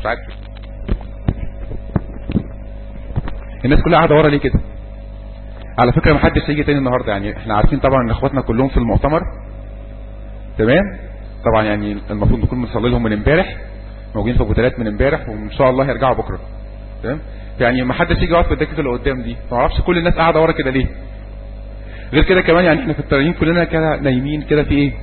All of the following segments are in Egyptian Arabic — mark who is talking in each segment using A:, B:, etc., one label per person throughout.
A: مش عارف الناس كلها قاعده ورا ليه كده على فكره ما حدش هيجي تاني النهارده يعني احنا عارفين طبعا ان اخواتنا كلهم في المؤتمر تمام طبعا يعني المفروض نكون بنصلي لهم من امبارح موجودين في ابو ثلاث من امبارح وان شاء الله هيرجعوا بكره تمام يعني ما حدش يجي يقعد في الدكه اللي قدام دي ما اعرفش كل الناس قاعده ورا كده ليه غير كده كمان يعني احنا في الترانيم كلنا كده نايمين كده في ايه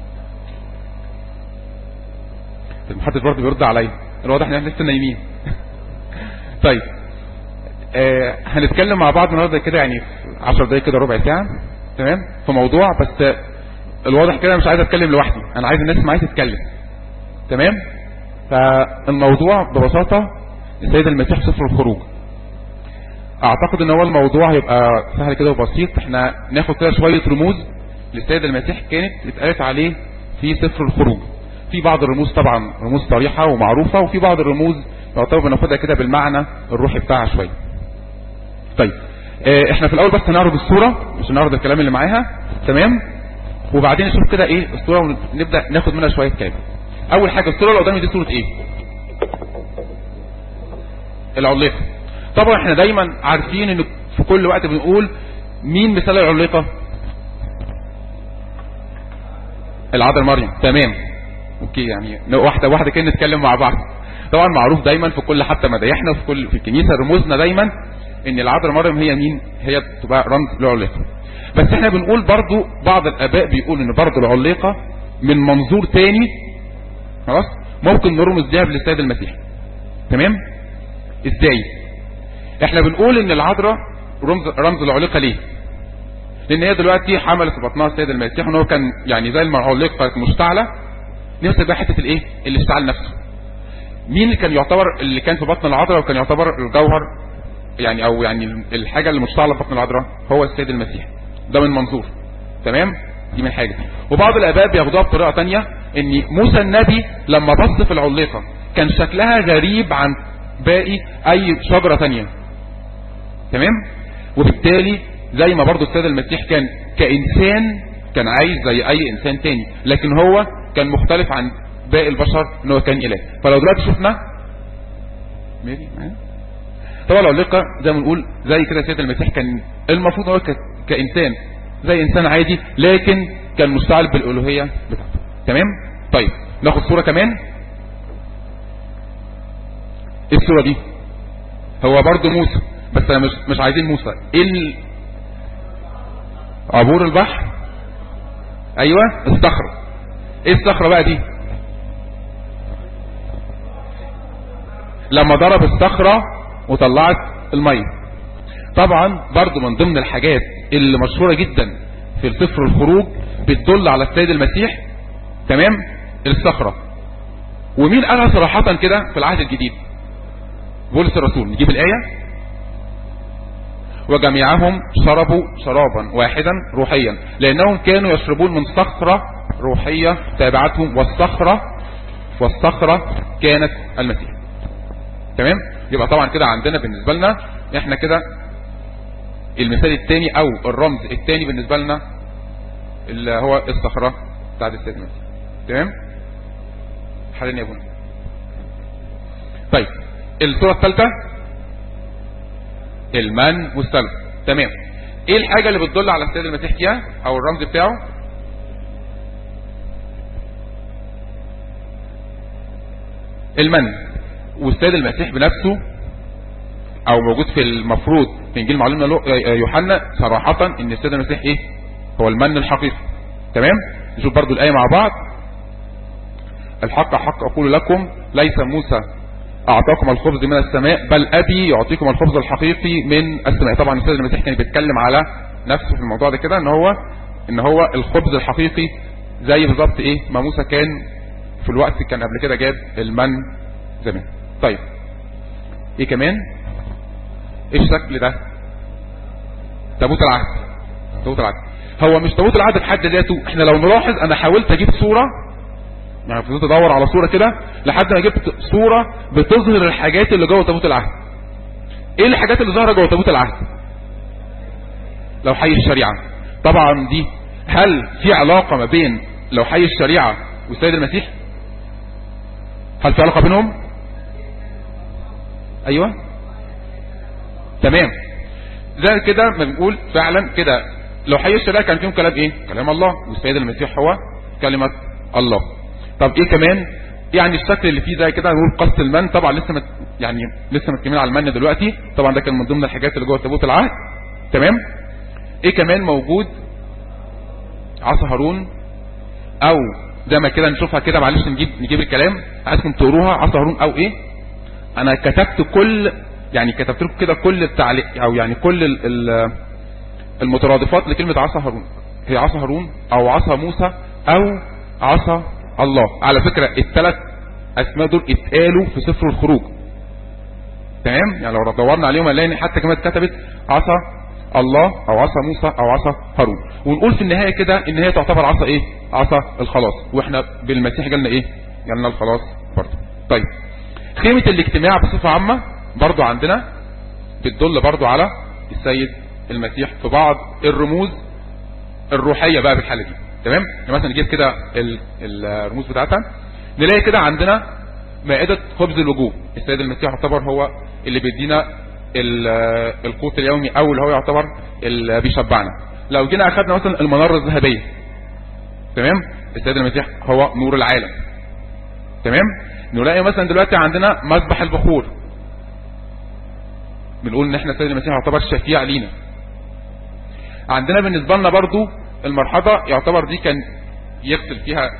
A: المحدث برضه بيرد عليا الواضح ان احنا لسه نايمين طيب آه هنتكلم مع بعض النهارده كده يعني في 10 دقايق كده ربع ساعه تمام في موضوع بس الواضح كده مش عايز اتكلم لوحدي انا عايز الناس معايا تتكلم تمام فالموضوع ببساطه السيد المسيح سفر الخروج اعتقد ان هو الموضوع هيبقى سهل كده وبسيط احنا ناخد كده شويه رموز للسيد المسيح كانت اتقالت عليه في سفر الخروج في بعض الرموز طبعا رموز صريحه ومعروفه وفي بعض الرموز يعتبر بناخدها كده بالمعنى الروحي بتاعها شويه طيب اه احنا في الاول بس هنعرض الصوره مش هنعرض الكلام اللي معاها تمام وبعدين نشوف كده ايه الصوره ونبدا ناخد منها شويه كلام اول حاجه الصوره اللي قدامي دي صوره ايه العليقه طبعا احنا دايما عارفين ان في كل وقت بنقول مين مثال العليقه العذراء مريم تمام اوكي يعني واحده واحده كده نتكلم مع بعض طبعا معروف دايما في كل حتى مدايحنا في كل في الكنيسه رموزنا دايما ان العذراء مريم هي مين هي تبقى رمز للعليقه بس احنا بنقول برضو بعض الاباء بيقول ان برضو العليقه من منظور تاني خلاص ممكن نرمز ليها بالسيد المسيح تمام ازاي احنا بنقول ان العذراء رمز رمز العليقه ليه لان هي دلوقتي حملت في بطنها السيد المسيح وان هو كان يعني زي العليقه مشتعله نمسك بقى حته الايه الاشتعال نفسه مين اللي كان يعتبر اللي كان في بطن العذراء وكان يعتبر الجوهر يعني او يعني الحاجه اللي مشتعله في بطن العذراء هو السيد المسيح ده من منظور تمام دي من حاجه وبعض الاباء بياخدوها بطريقه تانية ان موسى النبي لما بص في العليقه كان شكلها غريب عن باقي اي شجره تانية تمام وبالتالي زي ما برضو السيد المسيح كان كانسان كان عايز زي اي انسان تاني لكن هو كان مختلف عن باقي البشر ان هو كان اله فلو دلوقتي شفنا ميري معايا طبعا العليقه زي ما نقول زي كده السيد المسيح كان المفروض هو كانسان زي انسان عادي لكن كان مستعل بالالوهيه بتاعته تمام طيب ناخد صوره كمان ايه الصوره دي هو برضو موسى بس انا مش مش عايزين موسى ايه ال... عبور البحر ايوه الصخره ايه الصخره بقى دي لما ضرب الصخره وطلعت الميه طبعا برضو من ضمن الحاجات اللي مشهوره جدا في سفر الخروج بتدل على السيد المسيح تمام الصخره ومين قالها صراحه كده في العهد الجديد بولس الرسول نجيب الايه وجميعهم شربوا شرابا واحدا روحيا لانهم كانوا يشربون من صخره روحيه تابعتهم والصخره والصخره كانت المسيح تمام يبقى طبعا كده عندنا بالنسبه لنا احنا كده المثال الثاني او الرمز الثاني بالنسبه لنا اللي هو الصخره بتاعت السيد المسيح تمام حاليا يا ابونا طيب الصوره الثالثه المن والسلب تمام ايه الحاجه اللي بتدل على السيد المسيح فيها او الرمز بتاعه المن والسيد المسيح بنفسه او موجود في المفروض في انجيل معلمنا يوحنا صراحة ان السيد المسيح ايه هو المن الحقيقي تمام نشوف برضو الايه مع بعض الحق حق اقول لكم ليس موسى اعطاكم الخبز من السماء بل ابي يعطيكم الخبز الحقيقي من السماء طبعا السيد المسيح كان بيتكلم على نفسه في الموضوع ده كده ان هو ان هو الخبز الحقيقي زي بالظبط ايه ما موسى كان في الوقت كان قبل كده جاب المن زمان طيب ايه كمان ايه الشكل ده تابوت العهد تابوت العهد هو مش تابوت العهد في حد ذاته احنا لو نلاحظ انا حاولت اجيب صوره يعني فضلت ادور على صوره كده لحد ما جبت صوره بتظهر الحاجات اللي جوه تابوت العهد ايه الحاجات اللي ظاهره جوه تابوت العهد لو حي الشريعه طبعا دي هل في علاقه ما بين لو حي الشريعه والسيد المسيح هل في علاقه بينهم ايوه تمام زي كده ما بنقول فعلا كده لو حي الشريعه كان فيهم كلام ايه كلام الله والسيد المسيح هو كلمه الله طب ايه كمان يعني الشكل اللي فيه زي كده نقول قص المن طبعا لسه مت يعني لسه متكلمين على المن دلوقتي طبعا ده كان من ضمن الحاجات اللي جوه تابوت العهد تمام ايه كمان موجود عصا هارون او زي ما كده نشوفها كده معلش نجيب نجيب الكلام عايزكم تقروها عصا هارون او ايه انا كتبت كل يعني كتبت لكم كده كل التعليق او يعني كل ال ال المترادفات لكلمة عصا هارون هي عصا هارون او عصا موسى او عصا الله على فكرة الثلاث اسماء دول اتقالوا في سفر الخروج تمام يعني لو دورنا عليهم هنلاقي حتى كمان اتكتبت عصا الله او عصا موسى او عصا هارون ونقول في النهاية كده ان هي تعتبر عصا ايه عصا الخلاص واحنا بالمسيح جالنا ايه جالنا الخلاص برضه طيب خيمة الاجتماع بصفة عامة برضو عندنا بتدل برضو على السيد المسيح في بعض الرموز الروحية بقى بالحالة دي تمام يعني مثلا نجيب كده الرموز بتاعتها نلاقي كده عندنا مائدة خبز الوجوه السيد المسيح يعتبر هو اللي بيدينا القوت اليومي او اللي هو يعتبر اللي بيشبعنا لو جينا اخدنا مثلا المنارة الذهبية تمام السيد المسيح هو نور العالم تمام نلاقي مثلا دلوقتي عندنا مذبح البخور بنقول ان احنا السيد المسيح يعتبر شفيع لينا عندنا بالنسبة لنا برضو المرحضة يعتبر دي كان يغسل فيها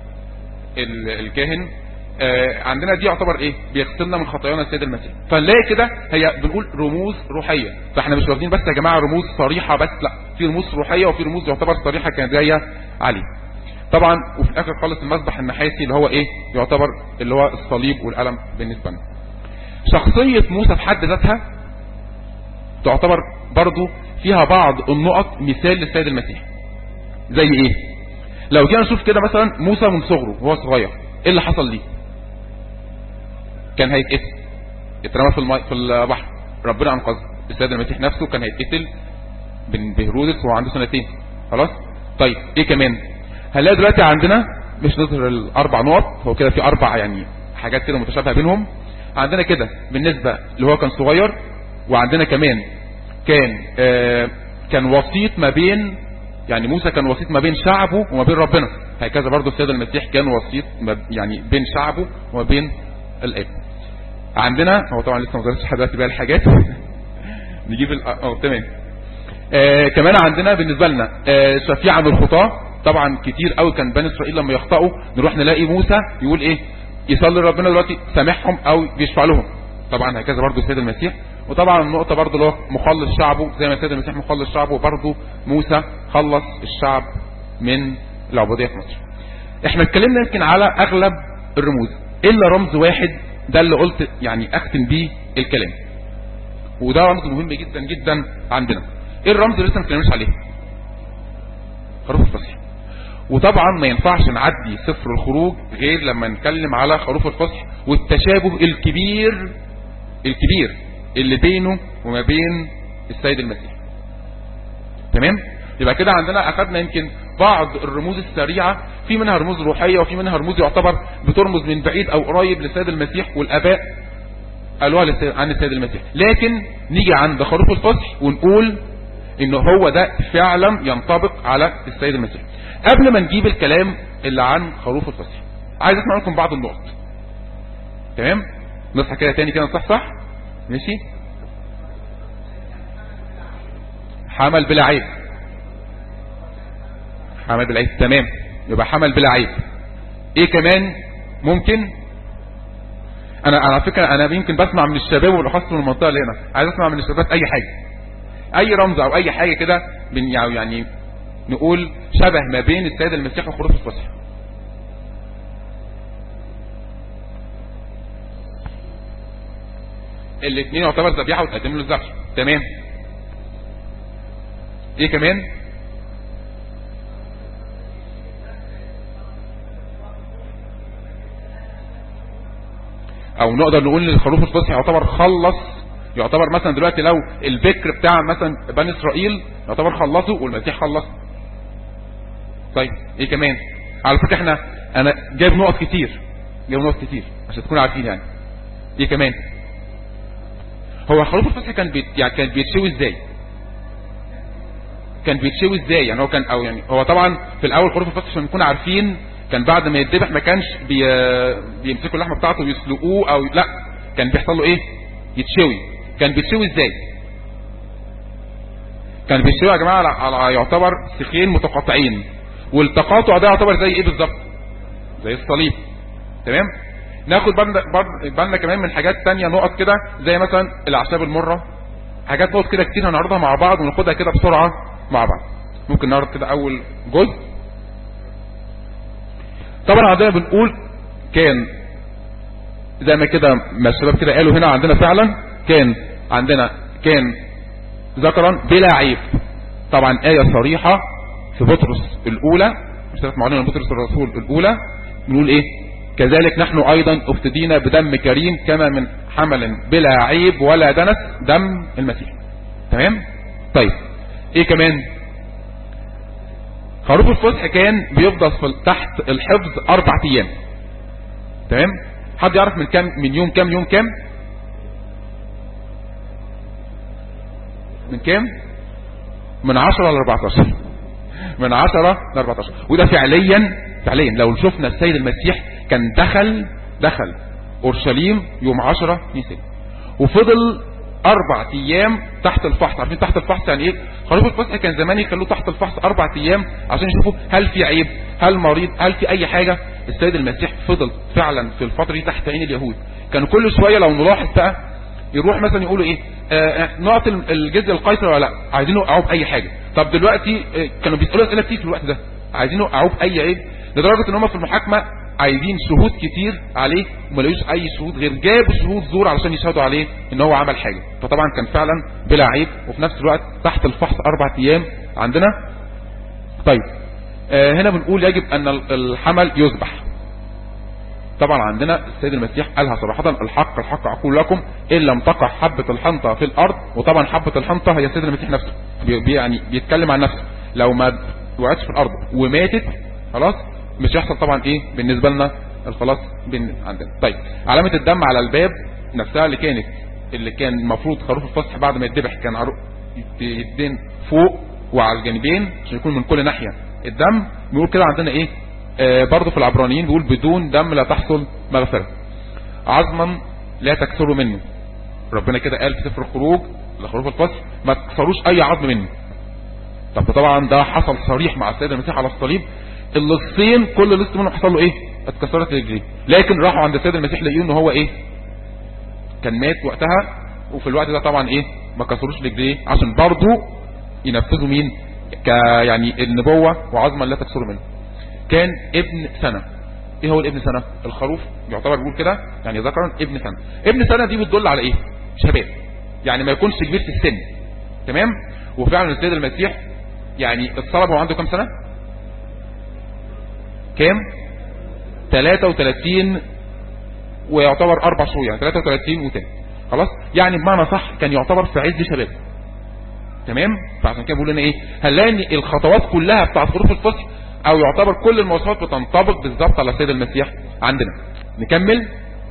A: الكاهن آه عندنا دي يعتبر ايه بيغسلنا من خطايانا السيد المسيح فنلاقي كده هي بنقول رموز روحية فاحنا مش واخدين بس يا جماعة رموز صريحة بس لا في رموز روحية وفي رموز يعتبر صريحة كانت جاية عليه طبعا وفي الاخر خالص المسبح النحاسي اللي هو ايه يعتبر اللي هو الصليب والقلم بالنسبة لنا شخصية موسى في حد ذاتها تعتبر برضو فيها بعض النقط مثال للسيد المسيح زي ايه لو جينا نشوف كده مثلا موسى من صغره وهو صغير ايه اللي حصل ليه كان هيتقتل اترمى في الماء في البحر ربنا انقذ السيد المسيح نفسه كان هيتقتل بهرودس وهو عنده سنتين خلاص طيب ايه كمان هنلاقي دلوقتي عندنا مش نظهر الاربع نقط هو كده في اربع يعني حاجات كده متشابهه بينهم عندنا كده بالنسبه اللي هو كان صغير وعندنا كمان كان آه كان وسيط ما بين يعني موسى كان وسيط ما بين شعبه وما بين ربنا هكذا برضو السيد المسيح كان وسيط يعني بين شعبه وما بين الاب عندنا هو طبعا لسه ما ظهرتش لحد دلوقتي بقى الحاجات نجيب اه تمام آه كمان عندنا بالنسبه لنا آه شفيعا الخطاه طبعا كتير قوي كان بني اسرائيل لما يخطئوا نروح نلاقي موسى يقول ايه يصلي ربنا دلوقتي سامحهم او يشفع لهم طبعا هكذا برضو السيد المسيح وطبعا النقطة برضو اللي هو مخلص شعبه زي ما السيد المسيح مخلص شعبه برضو موسى خلص الشعب من العبودية في مصر احنا اتكلمنا يمكن على اغلب الرموز الا رمز واحد ده اللي قلت يعني اختم بيه الكلام وده رمز مهم جدا جدا عندنا ايه الرمز اللي لسه ما اتكلمناش عليه خروف الفصح وطبعا ما ينفعش نعدي سفر الخروج غير لما نتكلم على خروف الفصح والتشابه الكبير الكبير اللي بينه وما بين السيد المسيح تمام يبقى كده عندنا اخذنا يمكن بعض الرموز السريعة في منها رموز روحية وفي منها رموز يعتبر بترمز من بعيد او قريب للسيد المسيح والاباء قالوها عن السيد المسيح لكن نيجي عند خروف الفصح ونقول ان هو ده فعلا ينطبق على السيد المسيح قبل ما نجيب الكلام اللي عن خروف الفصح عايز اسمع لكم بعض النقط تمام نصحى كده تاني كده صح صح ماشي حمل بلا عيب حمل بلا عيب تمام يبقى حمل بلا عيب ايه كمان ممكن انا على فكرة انا يمكن بسمع من الشباب والاخص من المنطقة اللي هنا عايز اسمع من الشباب اي حاجة اي رمز او اي حاجة كده يعني نقول شبه ما بين السيد المسيح وخروف الفصح الاثنين يعتبر ذبيحه وتقدم له الذبح تمام ايه كمان او نقدر نقول ان الخروف الفصح يعتبر خلص يعتبر مثلا دلوقتي لو البكر بتاع مثلا بني اسرائيل يعتبر خلصه والمسيح خلص طيب ايه كمان على فكره احنا انا جايب نقط كتير جايب نقط كتير عشان تكونوا عارفين يعني ايه كمان هو خروف الفصح كان بيت يعني كان بيتشوي ازاي كان بيتشوي ازاي يعني هو كان او يعني هو طبعا في الاول خروف الفصح عشان نكون عارفين كان بعد ما يتذبح ما كانش بي بيمسكوا اللحمه بتاعته ويسلقوه او لا كان بيحصل له ايه يتشوي كان بيتشوي ازاي كان بيتشوي يا جماعه على, على يعتبر سيخين متقاطعين والتقاطع ده يعتبر زي ايه بالظبط زي الصليب تمام ناخد بالنا بالنا كمان من حاجات تانية نقط كده زي مثلا الاعشاب المره حاجات نقط كده كتير هنعرضها مع بعض وناخدها كده بسرعه مع بعض ممكن نعرض كده اول جزء طبعا عندنا بنقول كان زي ما كده ما الشباب كده قالوا هنا عندنا فعلا كان عندنا كان ذكرا بلا عيب طبعا آية صريحة في بطرس الأولى رسالة معلنة بطرس الرسول الأولى بنقول إيه كذلك نحن أيضا افتدينا بدم كريم كما من حمل بلا عيب ولا دنس دم المسيح تمام طيب ايه كمان خروف الفصح كان بيفضل في تحت الحفظ اربع ايام تمام حد يعرف من كام من يوم كام يوم كام من كام من 10 ل 14 من 10 ل 14 وده فعليا فعليا لو شفنا السيد المسيح كان دخل دخل اورشليم يوم 10 نيسان وفضل اربع ايام تحت الفحص عارفين تحت الفحص يعني ايه خروف الفصح كان زمان يخلوه تحت الفحص اربع ايام عشان يشوفوا هل في عيب هل مريض هل في اي حاجة السيد المسيح فضل فعلا في الفترة دي تحت عين اليهود كانوا كل شوية لو نلاحظ بقى يروح مثلا يقولوا ايه آه نعطي الجزء القيصر ولا لا عايزين يوقعوه باي حاجة طب دلوقتي آه كانوا بيسالوا اسئله كتير في الوقت ده عايزين يوقعوه باي عيب لدرجة ان هم في المحاكمة عايزين شهود كتير عليه وما لقوش اي شهود غير جابوا شهود زور علشان يشهدوا عليه ان هو عمل حاجة فطبعا كان فعلا بلا عيب وفي نفس الوقت تحت الفحص اربع ايام عندنا طيب آه هنا بنقول يجب ان الحمل يذبح طبعا عندنا السيد المسيح قالها صراحة الحق الحق اقول لكم ان لم تقع حبة الحنطة في الارض وطبعا حبة الحنطة هي السيد المسيح نفسه بي يعني بيتكلم عن نفسه لو ما وقعتش في الارض وماتت خلاص مش هيحصل طبعا ايه بالنسبة لنا الخلاص بين عندنا طيب علامة الدم على الباب نفسها اللي كانت اللي كان المفروض خروف الفصح بعد ما يتذبح كان يدين فوق وعلى الجانبين عشان يكون من كل ناحية الدم بيقول كده عندنا ايه آه برضه في العبرانيين بيقول بدون دم لا تحصل مغفرة عظما لا تكسروا منه ربنا كده قال في سفر الخروج لخروف الفصح ما تكسروش اي عظم منه طب طبعا ده حصل صريح مع السيد المسيح على الصليب اللصين كل لص منهم حصل له ايه اتكسرت رجليه لكن راحوا عند السيد المسيح لقيوا ان هو ايه كان مات وقتها وفي الوقت ده طبعا ايه ما كسروش رجليه عشان برضه ينفذوا مين ك يعني النبوة وعظما لا تكسروا منه كان ابن سنة ايه هو الابن سنة الخروف يعتبر بيقول كده يعني ذكرا ابن سنة ابن سنة دي بتدل على ايه شباب يعني ما يكونش كبير في السن تمام وفعلا السيد المسيح يعني اتصلب وهو عنده كام سنة كام 33 ويعتبر اربع شهور يعني 33 وتاني خلاص يعني بمعنى صح كان يعتبر في عز شباب تمام فعشان كده بقول لنا ايه هنلاقي ان الخطوات كلها بتاعت خروف الفصح او يعتبر كل المواصفات بتنطبق بالظبط على السيد المسيح عندنا نكمل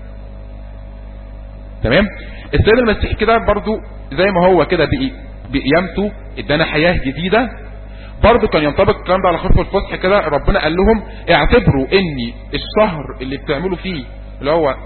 A: تمام السيد المسيح كده برضو زي ما هو كده بقيامته ادانا حياة جديدة برضو كان ينطبق الكلام ده على خروف الفصح كده ربنا قال لهم اعتبروا ان الشهر اللي بتعملوا فيه اللي هو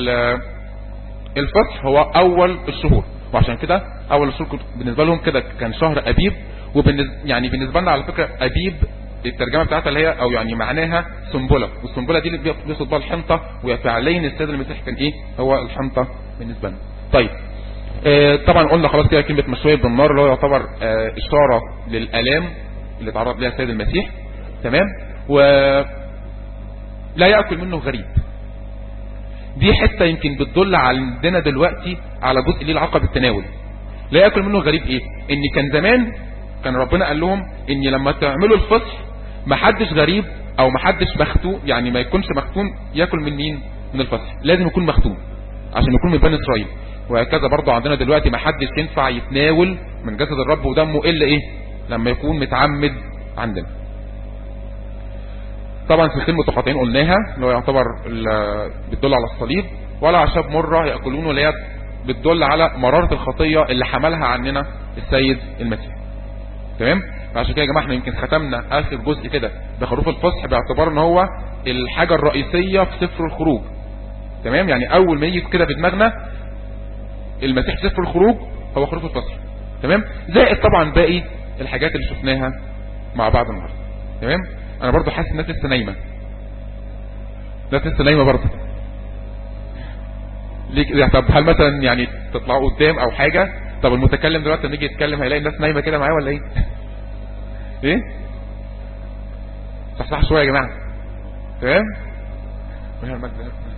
A: الفصح هو اول الشهور وعشان كده اول الشهور بالنسبة لهم كده كان شهر ابيب وبالنسبة يعني بالنسبة لنا على فكرة ابيب الترجمة بتاعتها اللي هي او يعني معناها سنبلة والسنبلة دي اللي بيقصد بها الحنطة وفعليا السيد المسيح كان ايه هو الحنطة بالنسبة لنا طيب آه طبعا قلنا خلاص كده كلمة مشوية بالنار اللي هو يعتبر آه اشارة للالام اللي تعرض لها السيد المسيح تمام و لا يأكل منه غريب دي حتة يمكن بتدل عندنا دلوقتي على جزء ليه العلاقه بالتناول لا يأكل منه غريب ايه ان كان زمان كان ربنا قال لهم ان لما تعملوا الفصح محدش غريب او محدش مختون يعني ما يكونش مختون ياكل من مين من الفصح لازم يكون مختون عشان يكون من بني اسرائيل وهكذا برضو عندنا دلوقتي محدش ينفع يتناول من جسد الرب ودمه الا ايه لما يكون متعمد عندنا طبعا سلسلة متقاطعين قلناها اللي هو يعتبر بتدل على الصليب ولا عشاب مرة يأكلون ولا بتدل على مرارة الخطية اللي حملها عننا السيد المسيح تمام فعشان كده يا جماعه احنا يمكن ختمنا اخر جزء كده بخروف الفصح باعتبار ان هو الحاجة الرئيسية في سفر الخروج تمام يعني اول ما يجي كده في دماغنا المسيح سفر الخروج هو خروف الفصح تمام زائد طبعا باقي الحاجات اللي شفناها مع بعض النهارده تمام انا برضو حاسس الناس لسه نايمه الناس لسه نايمه برضو ليه طب هل مثلا يعني تطلعوا قدام او حاجه طب المتكلم دلوقتي لما يجي يتكلم هيلاقي الناس نايمه كده معاه ولا ايه ايه صح صح شويه يا جماعه تمام